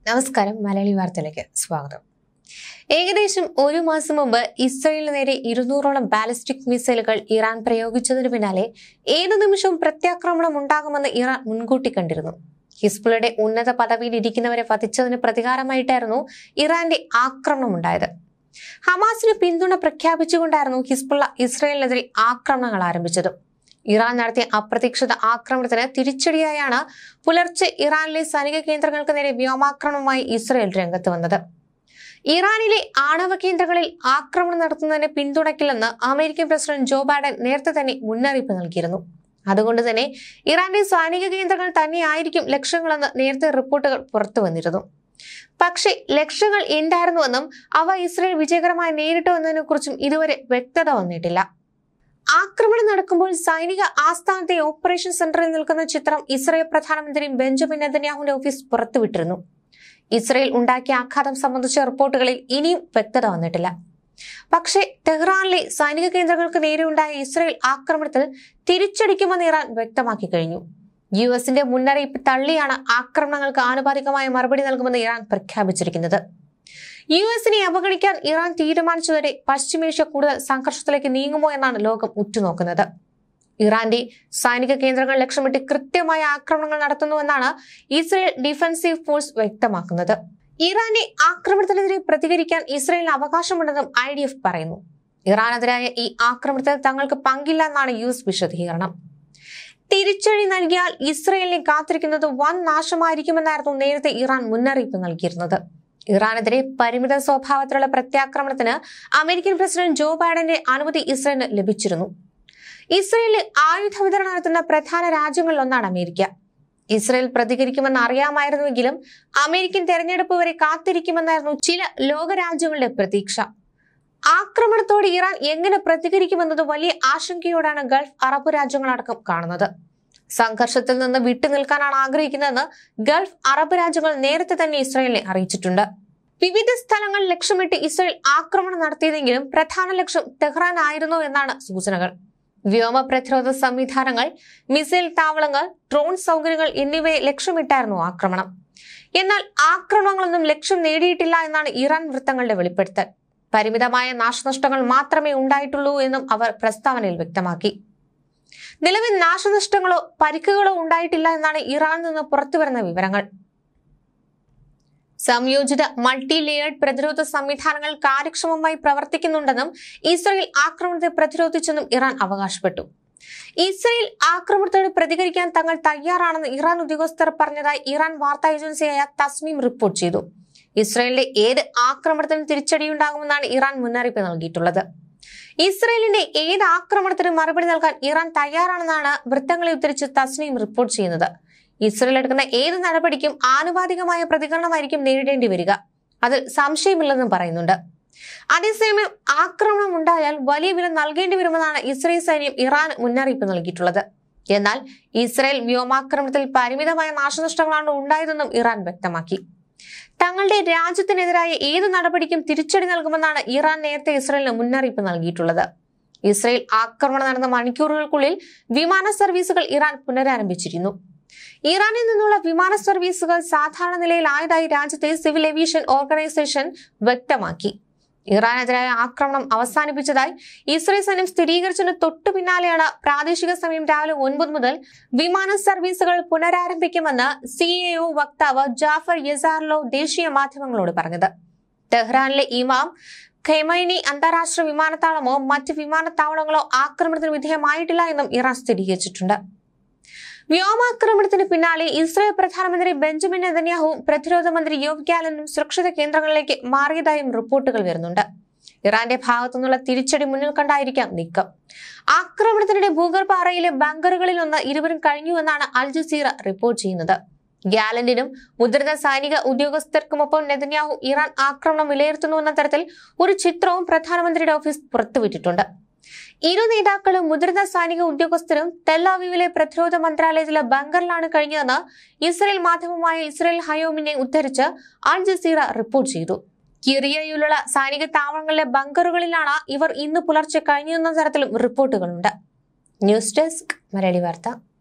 നമസ്കാരം മലയാളി വാർത്തയിലേക്ക് സ്വാഗതം ഏകദേശം ഒരു മാസം മുമ്പ് ഇസ്രയേലിന് നേരെ ഇരുന്നൂറോളം ബാലിസ്റ്റിക് മിസൈലുകൾ ഇറാൻ പ്രയോഗിച്ചതിനു പിന്നാലെ ഏതു നിമിഷവും പ്രത്യാക്രമണം ഉണ്ടാകുമെന്ന് ഇറാൻ മുൻകൂട്ടി കണ്ടിരുന്നു ഹിസ്ബുള്ളയുടെ ഉന്നത പദവിയിൽ ഇരിക്കുന്നവരെ വധിച്ചതിന് പ്രതികാരമായിട്ടായിരുന്നു ഇറാന്റെ ആക്രമണം ഉണ്ടായത് ഹമാസിന് പിന്തുണ പ്രഖ്യാപിച്ചുകൊണ്ടായിരുന്നു ഹിസ്ബുള്ള ഇസ്രയേലിനെതിരെ ആക്രമണങ്ങൾ ആരംഭിച്ചത് ഇറാൻ നടത്തിയ അപ്രതീക്ഷിത ആക്രമണത്തിന് തിരിച്ചടിയായാണ് പുലർച്ചെ ഇറാനിലെ സൈനിക കേന്ദ്രങ്ങൾക്ക് നേരെ വ്യോമാക്രമണവുമായി ഇസ്രയേൽ രംഗത്ത് വന്നത് ഇറാനിലെ ആണവ കേന്ദ്രങ്ങളിൽ ആക്രമണം നടത്തുന്നതിനെ പിന്തുണയ്ക്കില്ലെന്ന് അമേരിക്കൻ പ്രസിഡന്റ് ജോ ബൈഡൻ നേരത്തെ തന്നെ മുന്നറിയിപ്പ് നൽകിയിരുന്നു അതുകൊണ്ട് തന്നെ ഇറാന്റെ സൈനിക കേന്ദ്രങ്ങൾ തന്നെയായിരിക്കും ലക്ഷ്യങ്ങളെന്ന് നേരത്തെ റിപ്പോർട്ടുകൾ പുറത്തു വന്നിരുന്നു പക്ഷേ ലക്ഷ്യങ്ങൾ എന്തായിരുന്നുവെന്നും അവ ഇസ്രയേൽ വിജയകരമായി നേരിട്ടോ എന്നതിനെക്കുറിച്ചും ഇതുവരെ വ്യക്തത വന്നിട്ടില്ല ആക്രമണം നടക്കുമ്പോൾ സൈനിക ആസ്ഥാനത്തെ ഓപ്പറേഷൻ സെന്ററിൽ നിൽക്കുന്ന ചിത്രം ഇസ്രയേൽ പ്രധാനമന്ത്രി ബെഞ്ചമിൻ നെതന്യാഹുവിന്റെ ഓഫീസ് പുറത്തുവിട്ടിരുന്നു ഇസ്രയേൽ ഉണ്ടാക്കിയ ആഘാതം സംബന്ധിച്ച റിപ്പോർട്ടുകളിൽ ഇനിയും വ്യക്തത വന്നിട്ടില്ല പക്ഷേ ടെഹ്റാനിലെ സൈനിക കേന്ദ്രങ്ങൾക്ക് നേരെയുണ്ടായ ഇസ്രയേൽ ആക്രമണത്തിൽ തിരിച്ചടിക്കുമെന്ന് ഇറാൻ വ്യക്തമാക്കി കഴിഞ്ഞു യു എസിന്റെ മുന്നറിയിപ്പ് തള്ളിയാണ് ആക്രമണങ്ങൾക്ക് ആനുപാതികമായ മറുപടി നൽകുമെന്ന് ഇറാൻ പ്രഖ്യാപിച്ചിരിക്കുന്നത് യു എസിനെ അവഗണിക്കാൻ ഇറാൻ തീരുമാനിച്ചതോടെ പശ്ചിമേഷ്യ കൂടുതൽ സംഘർഷത്തിലേക്ക് നീങ്ങുമോ എന്നാണ് ലോകം ഉറ്റുനോക്കുന്നത് ഇറാന്റെ സൈനിക കേന്ദ്രങ്ങൾ ലക്ഷ്യമിട്ട് കൃത്യമായ ആക്രമണങ്ങൾ നടത്തുന്നുവെന്നാണ് ഇസ്രയേൽ ഡിഫൻസീവ് ഫോഴ്സ് വ്യക്തമാക്കുന്നത് ഇറാന്റെ ആക്രമണത്തിനെതിരെ പ്രതികരിക്കാൻ ഇസ്രയേലിന് അവകാശമുണ്ടെന്നും ഐ ഡി എഫ് പറയുന്നു ഇറാനെതിരായ ഈ ആക്രമണത്തിൽ തങ്ങൾക്ക് പങ്കില്ല എന്നാണ് യു എസ് വിശദീകരണം തിരിച്ചടി നൽകിയാൽ ഇസ്രയേലിനെ കാത്തിരിക്കുന്നത് വൻ നാശമായിരിക്കുമെന്നായിരുന്നു നേരത്തെ ഇറാൻ മുന്നറിയിപ്പ് നൽകിയിരുന്നത് ഇറാനെതിരെ പരിമിത സ്വഭാവത്തിലുള്ള പ്രത്യാക്രമണത്തിന് അമേരിക്കൻ പ്രസിഡന്റ് ജോ ബൈഡന്റെ അനുമതി ഇസ്രയേലിന് ലഭിച്ചിരുന്നു ഇസ്രയേലിൽ ആയുധ വിതരണം നടത്തുന്ന പ്രധാന രാജ്യങ്ങളിലൊന്നാണ് അമേരിക്ക ഇസ്രയേൽ പ്രതികരിക്കുമെന്ന് അറിയാമായിരുന്നുവെങ്കിലും അമേരിക്കൻ തെരഞ്ഞെടുപ്പ് വരെ കാത്തിരിക്കുമെന്നായിരുന്നു ചില ലോകരാജ്യങ്ങളുടെ പ്രതീക്ഷ ആക്രമണത്തോട് ഇറാൻ എങ്ങനെ പ്രതികരിക്കുമെന്നത് വലിയ ആശങ്കയോടാണ് ഗൾഫ് അറബ് രാജ്യങ്ങളടക്കം കാണുന്നത് സംഘർഷത്തിൽ നിന്ന് വിട്ടുനിൽക്കാനാണ് ആഗ്രഹിക്കുന്നതെന്ന് ഗൾഫ് അറബ് രാജ്യങ്ങൾ നേരത്തെ തന്നെ ഇസ്രായേലിനെ അറിയിച്ചിട്ടുണ്ട് വിവിധ സ്ഥലങ്ങൾ ലക്ഷ്യമിട്ട് ഇസ്രായേൽ ആക്രമണം നടത്തിയതെങ്കിലും പ്രധാന ലക്ഷ്യം ടെഹ്റാൻ ആയിരുന്നു എന്നാണ് സൂചനകൾ വ്യോമ പ്രതിരോധ സംവിധാനങ്ങൾ മിസൈൽ താവളങ്ങൾ ഡ്രോൺ സൗകര്യങ്ങൾ എന്നിവയെ ലക്ഷ്യമിട്ടായിരുന്നു ആക്രമണം എന്നാൽ ആക്രമണങ്ങളൊന്നും ലക്ഷ്യം നേടിയിട്ടില്ല എന്നാണ് ഇറാൻ വൃത്തങ്ങളുടെ വെളിപ്പെടുത്തൽ പരിമിതമായ നാശനഷ്ടങ്ങൾ മാത്രമേ ഉണ്ടായിട്ടുള്ളൂ എന്നും അവർ പ്രസ്താവനയിൽ വ്യക്തമാക്കി നിലവിൽ നാശനഷ്ടങ്ങളോ പരിക്കുകളോ ഉണ്ടായിട്ടില്ല എന്നാണ് ഇറാനിൽ നിന്ന് പുറത്തുവരുന്ന വിവരങ്ങൾ സംയോജിത മൾട്ടി ലെയേർഡ് പ്രതിരോധ സംവിധാനങ്ങൾ കാര്യക്ഷമമായി പ്രവർത്തിക്കുന്നുണ്ടെന്നും ഇസ്രയേൽ ആക്രമണത്തെ പ്രതിരോധിച്ചെന്നും ഇറാൻ അവകാശപ്പെട്ടു ഇസ്രയേൽ ആക്രമണത്തോട് പ്രതികരിക്കാൻ തങ്ങൾ തയ്യാറാണെന്ന് ഇറാൻ ഉദ്യോഗസ്ഥർ പറഞ്ഞതായി ഇറാൻ വാർത്താ ഏജൻസിയായ തസ്നീം റിപ്പോർട്ട് ചെയ്തു ഇസ്രയേലിന്റെ ഏത് ആക്രമണത്തിനും തിരിച്ചടിയുണ്ടാകുമെന്നാണ് ഇറാൻ മുന്നറിയിപ്പ് നൽകിയിട്ടുള്ളത് ഇസ്രയേലിന്റെ ഏത് ആക്രമണത്തിനും മറുപടി നൽകാൻ ഇറാൻ തയ്യാറാണെന്നാണ് വൃത്തങ്ങളെ ഉദ്ധരിച്ച് തസ്നീം റിപ്പോർട്ട് ചെയ്യുന്നത് ഇസ്രയേൽ എടുക്കുന്ന ഏത് നടപടിക്കും ആനുപാതികമായ പ്രതികരണമായിരിക്കും നേരിടേണ്ടി വരിക അതിൽ സംശയമില്ലെന്നും പറയുന്നുണ്ട് അതേസമയം ആക്രമണം ഉണ്ടായാൽ വലിയ വില നൽകേണ്ടി വരുമെന്നാണ് ഇസ്രയേൽ സൈന്യം ഇറാൻ മുന്നറിയിപ്പ് നൽകിയിട്ടുള്ളത് എന്നാൽ ഇസ്രയേൽ വ്യോമാക്രമണത്തിൽ പരിമിതമായ നാശനഷ്ടങ്ങളാണ് ഉണ്ടായതെന്നും ഇറാൻ വ്യക്തമാക്കി തങ്ങളുടെ രാജ്യത്തിനെതിരായ ഏത് നടപടിക്കും തിരിച്ചടി നൽകുമെന്നാണ് ഇറാൻ നേരത്തെ ഇസ്രയേലിന് മുന്നറിയിപ്പ് നൽകിയിട്ടുള്ളത് ഇസ്രയേൽ ആക്രമണം നടന്ന മണിക്കൂറുകൾക്കുള്ളിൽ വിമാന സർവീസുകൾ ഇറാൻ പുനരാരംഭിച്ചിരുന്നു ഇറാനിൽ നിന്നുള്ള വിമാന സർവീസുകൾ സാധാരണ നിലയിലായതായി രാജ്യത്തെ സിവിൽ ഏവിയേഷൻ ഓർഗനൈസേഷൻ വ്യക്തമാക്കി ഇറാനെതിരായ ആക്രമണം അവസാനിപ്പിച്ചതായി ഇസ്രയേൽ സൈന്യം സ്ഥിരീകരിച്ചതിന് തൊട്ടു പിന്നാലെയാണ് പ്രാദേശിക സമയം രാവിലെ ഒൻപത് മുതൽ വിമാന സർവീസുകൾ പുനരാരംഭിക്കുമെന്ന് സി എ ഒ വക്താവ് ജാഫർ യസാർലോ ദേശീയ മാധ്യമങ്ങളോട് പറഞ്ഞത് ടെഹ്റാനിലെ ഇമാം ഖെമൈനി അന്താരാഷ്ട്ര വിമാനത്താവളമോ മറ്റ് വിമാനത്താവളങ്ങളോ ആക്രമണത്തിന് വിധേയമായിട്ടില്ല എന്നും ഇറാൻ സ്ഥിരീകരിച്ചിട്ടുണ്ട് വ്യോമാക്രമണത്തിന് പിന്നാലെ ഇസ്രായേൽ പ്രധാനമന്ത്രി ബെഞ്ചമിൻ നെതന്യാഹുവും പ്രതിരോധ മന്ത്രി യോവ് ഗാലനും സുരക്ഷിത കേന്ദ്രങ്ങളിലേക്ക് മാറിയതായും റിപ്പോർട്ടുകൾ വരുന്നുണ്ട് ഇറാന്റെ ഭാഗത്തുനിന്നുള്ള തിരിച്ചടി മുന്നിൽ കണ്ടായിരിക്കാം നീക്കം ആക്രമണത്തിനിടെ ഭൂഗർഭ അറയിലെ ബങ്കറുകളിൽ ഒന്ന് ഇരുവരും കഴിഞ്ഞുവെന്നാണ് അൽ ജസീറ റിപ്പോർട്ട് ചെയ്യുന്നത് ഗാലന്റിനും മുതിർന്ന സൈനിക ഉദ്യോഗസ്ഥർക്കുമൊപ്പം നെതന്യാഹു ഇറാൻ ആക്രമണം വിലയിരുത്തുന്നുവെന്ന തരത്തിൽ ഒരു ചിത്രവും പ്രധാനമന്ത്രിയുടെ ഓഫീസ് പുറത്തുവിട്ടിട്ടുണ്ട് ഇരു നേതാക്കളും മുതിർന്ന സൈനിക ഉദ്യോഗസ്ഥരും ടെല്ലാവീവിലെ പ്രതിരോധ മന്ത്രാലയത്തിലെ ബങ്കറിലാണ് കഴിഞ്ഞതെന്ന് ഇസ്രയേൽ മാധ്യമമായ ഇസ്രയേൽ ഹയോമിനെ ഉദ്ധരിച്ച് അൽ ജസീറ റിപ്പോർട്ട് ചെയ്തു കിറിയയിലുള്ള സൈനിക താവളങ്ങളിലെ ബങ്കറുകളിലാണ് ഇവർ ഇന്ന് പുലർച്ചെ കഴിഞ്ഞതെന്ന തരത്തിലും റിപ്പോർട്ടുകളുണ്ട് ന്യൂസ് ഡെസ്ക് മലയാളി വാർത്ത